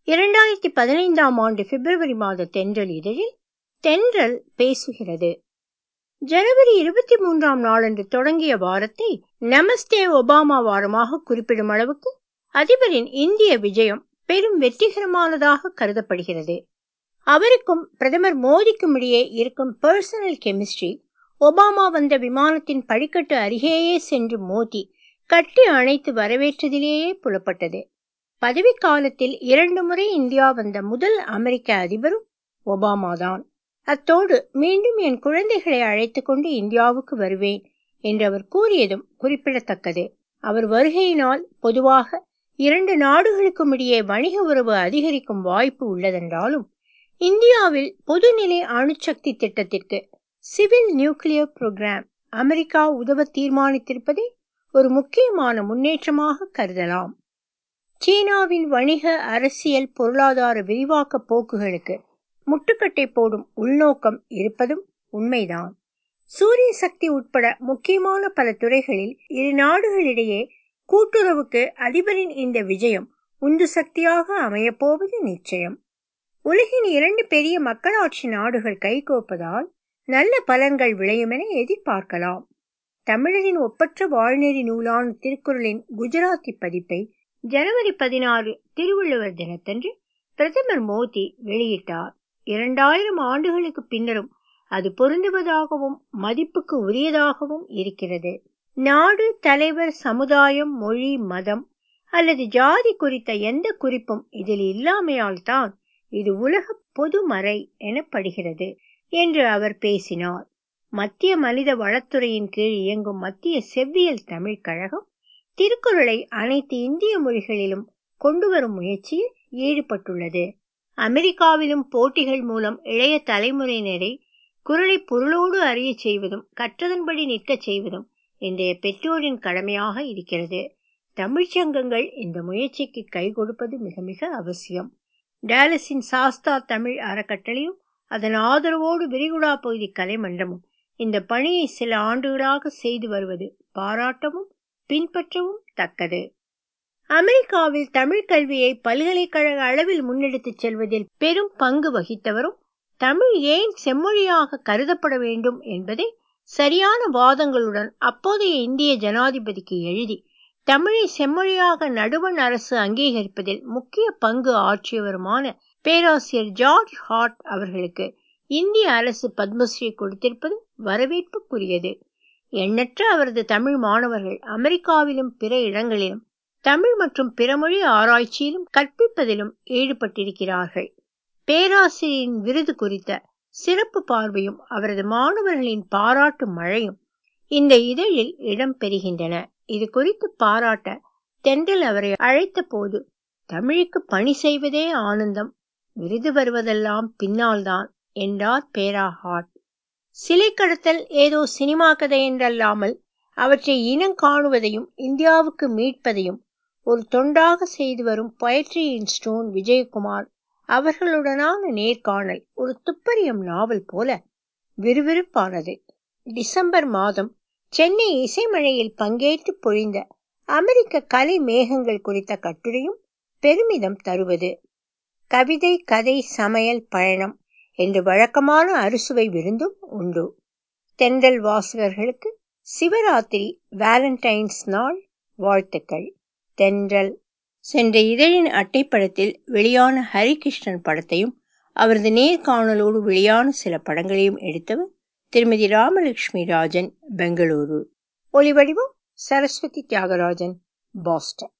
இரண்டாயிரத்தி பதினைந்தாம் ஆண்டு பிப்ரவரி மாத தென்றல் இதழில் தென்றல் பேசுகிறது ஜனவரி இருபத்தி மூன்றாம் நாளன்று தொடங்கிய வாரத்தை நமஸ்தே ஒபாமா வாரமாக குறிப்பிடும் அளவுக்கு அதிபரின் இந்திய விஜயம் பெரும் வெற்றிகரமானதாக கருதப்படுகிறது அவருக்கும் பிரதமர் மோடிக்கும் இடையே இருக்கும் பர்சனல் கெமிஸ்ட்ரி ஒபாமா வந்த விமானத்தின் படிக்கட்டு அருகேயே சென்று மோதி கட்டி அணைத்து வரவேற்றதிலேயே புலப்பட்டது பதவி காலத்தில் இரண்டு முறை இந்தியா வந்த முதல் அமெரிக்க அதிபரும் ஒபாமா தான் அத்தோடு மீண்டும் என் குழந்தைகளை அழைத்துக் கொண்டு இந்தியாவுக்கு வருவேன் என்று அவர் கூறியதும் குறிப்பிடத்தக்கது அவர் வருகையினால் பொதுவாக இரண்டு நாடுகளுக்கும் இடையே வணிக உறவு அதிகரிக்கும் வாய்ப்பு உள்ளதென்றாலும் இந்தியாவில் பொதுநிலை அணுசக்தி திட்டத்திற்கு சிவில் நியூக்ளியர் புரோகிராம் அமெரிக்கா உதவ தீர்மானித்திருப்பதை ஒரு முக்கியமான முன்னேற்றமாக கருதலாம் சீனாவின் வணிக அரசியல் பொருளாதார விரிவாக்க போக்குகளுக்கு முட்டுக்கட்டை போடும் உள்நோக்கம் இருப்பதும் உண்மைதான் சூரிய சக்தி உட்பட முக்கியமான பல துறைகளில் இரு நாடுகளிடையே கூட்டுறவுக்கு அதிபரின் இந்த விஜயம் உந்து சக்தியாக அமையப்போவது நிச்சயம் உலகின் இரண்டு பெரிய மக்களாட்சி நாடுகள் கைகோப்பதால் நல்ல பலன்கள் விளையும் என எதிர்பார்க்கலாம் தமிழரின் ஒப்பற்ற வாழ்நெறி நூலான திருக்குறளின் குஜராத்தி பதிப்பை ஜனவரி பதினாறு திருவள்ளுவர் தினத்தன்று பிரதமர் மோடி வெளியிட்டார் இரண்டாயிரம் ஆண்டுகளுக்கு பின்னரும் அது பொருந்துவதாகவும் மதிப்புக்கு உரியதாகவும் இருக்கிறது நாடு தலைவர் சமுதாயம் மொழி மதம் அல்லது ஜாதி குறித்த எந்த குறிப்பும் இதில் இல்லாமையால் தான் இது உலக பொதுமறை எனப்படுகிறது என்று அவர் பேசினார் மத்திய மனித வளத்துறையின் கீழ் இயங்கும் மத்திய செவ்வியல் தமிழ் கழகம் திருக்குறளை அனைத்து இந்திய மொழிகளிலும் கொண்டு வரும் முயற்சியில் ஈடுபட்டுள்ளது அமெரிக்காவிலும் போட்டிகள் மூலம் இளைய தலைமுறையினரை குரலை பொருளோடு அறிய செய்வதும் கற்றதன்படி நிற்கச் செய்வதும் இன்றைய பெற்றோரின் கடமையாக இருக்கிறது தமிழ்ச்சங்கங்கள் இந்த முயற்சிக்கு கை கொடுப்பது மிக மிக அவசியம் டேலஸின் சாஸ்தா தமிழ் அறக்கட்டளையும் அதன் ஆதரவோடு விரிகுடா பகுதி கலைமன்றமும் இந்த பணியை சில ஆண்டுகளாக செய்து வருவது பாராட்டவும் பின்பற்றவும் தக்கது அமெரிக்காவில் தமிழ் கல்வியை பல்கலைக்கழக அளவில் முன்னெடுத்துச் செல்வதில் பெரும் பங்கு வகித்தவரும் தமிழ் ஏன் செம்மொழியாக கருதப்பட வேண்டும் என்பதை சரியான வாதங்களுடன் அப்போதைய இந்திய ஜனாதிபதிக்கு எழுதி தமிழை செம்மொழியாக நடுவண் அரசு அங்கீகரிப்பதில் முக்கிய பங்கு ஆற்றியவருமான பேராசிரியர் ஜார்ஜ் ஹார்ட் அவர்களுக்கு இந்திய அரசு பத்மஸ்ரீ கொடுத்திருப்பது வரவேற்புக்குரியது எண்ணற்ற அவரது தமிழ் மாணவர்கள் அமெரிக்காவிலும் பிற இடங்களிலும் தமிழ் மற்றும் பிறமொழி ஆராய்ச்சியிலும் கற்பிப்பதிலும் ஈடுபட்டிருக்கிறார்கள் பேராசிரியரின் விருது குறித்த சிறப்பு பார்வையும் அவரது மாணவர்களின் பாராட்டு மழையும் இந்த இதழில் இடம் பெறுகின்றன இது குறித்து பாராட்ட தென்றல் அவரை அழைத்த போது தமிழுக்கு பணி செய்வதே ஆனந்தம் விருது வருவதெல்லாம் பின்னால்தான் என்றார் பேரா ஹாட் சிலை கடத்தல் ஏதோ சினிமா கதை என்றல்லாமல் அவற்றை இனம் காணுவதையும் இந்தியாவுக்கு மீட்பதையும் ஒரு தொண்டாக செய்து வரும் பொயட்ரி இன் ஸ்டோன் விஜயகுமார் அவர்களுடனான நேர்காணல் ஒரு துப்பறியும் நாவல் போல விறுவிறுப்பானது டிசம்பர் மாதம் சென்னை இசைமழையில் பங்கேற்று பொழிந்த அமெரிக்க கலை மேகங்கள் குறித்த கட்டுரையும் பெருமிதம் தருவது கவிதை கதை சமையல் பயணம் என்று வழக்கமான அறுசுவை விருந்தும் உண்டு தென்றல் வாசகர்களுக்கு சிவராத்திரி வேலண்டைன்ஸ் நாள் வாழ்த்துக்கள் தென்றல் சென்ற இதழின் அட்டைப்படத்தில் வெளியான ஹரிகிருஷ்ணன் படத்தையும் அவரது நேர்காணலோடு வெளியான சில படங்களையும் எடுத்தவர் திருமதி ராமலட்சுமி ராஜன் பெங்களூரு ஒலிவடிவம் சரஸ்வதி தியாகராஜன் பாஸ்டன்